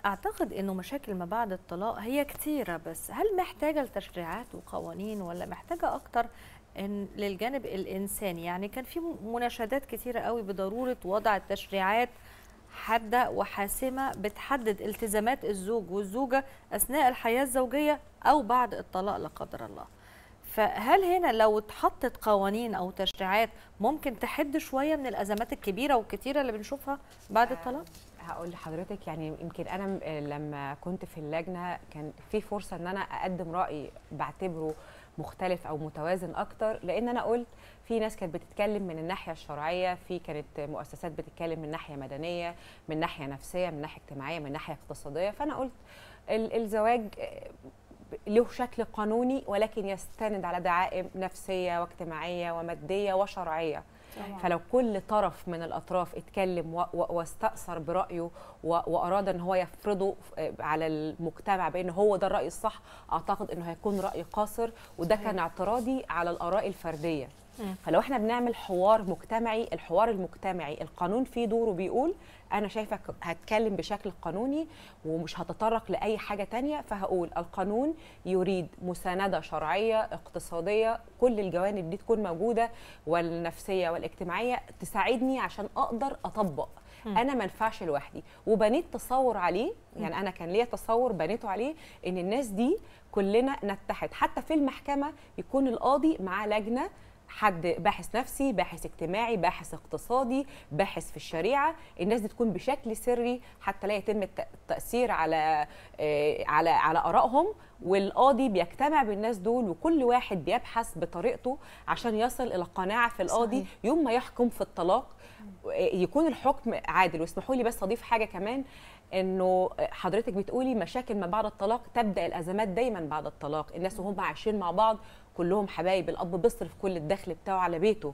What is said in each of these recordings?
اعتقد انه مشاكل ما بعد الطلاق هي كتيره بس هل محتاجه لتشريعات وقوانين ولا محتاجه اكتر إن للجانب الانساني يعني كان في مناشدات كتيره قوي بضروره وضع تشريعات حاده وحاسمه بتحدد التزامات الزوج والزوجه اثناء الحياه الزوجيه او بعد الطلاق لا قدر الله فهل هنا لو اتحطت قوانين او تشريعات ممكن تحد شويه من الازمات الكبيره والكتيره اللي بنشوفها بعد الطلاق هقول لحضرتك يعني يمكن انا م- لما كنت في اللجنه كان في فرصه ان انا اقدم راي بعتبره مختلف او متوازن اكتر لان انا قلت في ناس كانت بتتكلم من الناحيه الشرعيه في كانت مؤسسات بتتكلم من ناحيه مدنيه من ناحيه نفسيه من ناحيه اجتماعيه من ناحيه اقتصاديه فانا قلت ال- الزواج آه، له شكل قانوني ولكن يستند على دعائم نفسيه واجتماعيه وماديه وشرعيه فلو كل طرف من الاطراف اتكلم و- و- واستأثر برايه و- واراد ان هو يفرضه ف- على المجتمع بان هو ده الراي الصح اعتقد انه هيكون راي قاصر وده كان اعتراضي على الاراء الفرديه مم. فلو احنا بنعمل حوار مجتمعي الحوار المجتمعي القانون فيه دوره بيقول انا شايفه ك- هتكلم بشكل قانوني ومش هتطرق لاي حاجه تانية فهقول القانون يريد مسانده شرعيه اقتصاديه كل الجوانب دي تكون موجوده والنفسيه والاجتماعيه تساعدني عشان اقدر اطبق مم. انا ما ينفعش لوحدي وبنيت تصور عليه يعني انا كان ليا تصور بنيته عليه ان الناس دي كلنا نتحد حتى في المحكمه يكون القاضي معاه لجنه حد باحث نفسي باحث اجتماعي باحث اقتصادي باحث في الشريعه الناس دي تكون بشكل سري حتى لا يتم الت- التاثير على آه، على على ارائهم والقاضي بيجتمع بالناس دول وكل واحد بيبحث بطريقته عشان يصل الى قناعه في القاضي صحيح. يوم ما يحكم في الطلاق يكون الحكم عادل واسمحوا لي بس اضيف حاجه كمان انه حضرتك بتقولي مشاكل ما بعد الطلاق تبدا الازمات دايما بعد الطلاق الناس وهم عايشين مع بعض كلهم حبايب الاب بيصرف كل الدخل بتاعه على بيته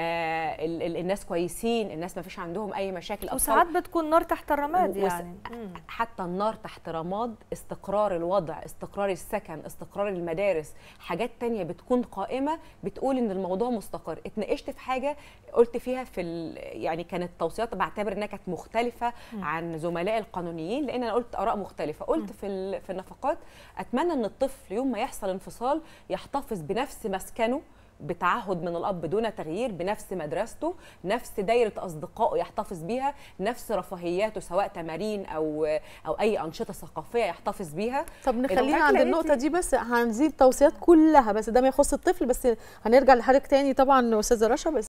آه ال- ال- الناس كويسين الناس ما فيش عندهم اي مشاكل أطفال وساعات بتكون نار تحت الرماد وس- يعني مم. حتى النار تحت رماد استقرار الوضع استقرار السكن استقرار المدارس حاجات تانية بتكون قائمة بتقول ان الموضوع مستقر اتناقشت في حاجة قلت فيها في ال... يعني كانت توصيات بعتبر انها كانت مختلفة عن زملائي القانونيين لان انا قلت اراء مختلفة قلت في ال... في النفقات اتمنى ان الطفل يوم ما يحصل انفصال يحتفظ بنفس مسكنه بتعهد من الاب دون تغيير بنفس مدرسته نفس دايره اصدقائه يحتفظ بيها نفس رفاهياته سواء تمارين او او اي انشطه ثقافيه يحتفظ بيها طب نخلينا الأوقات عند لقيتي- النقطة دي بس هنزيد التوصيات كلها بس ده ما يخص الطفل بس هنرجع لحضرتك تاني طبعا أستاذة رشا بس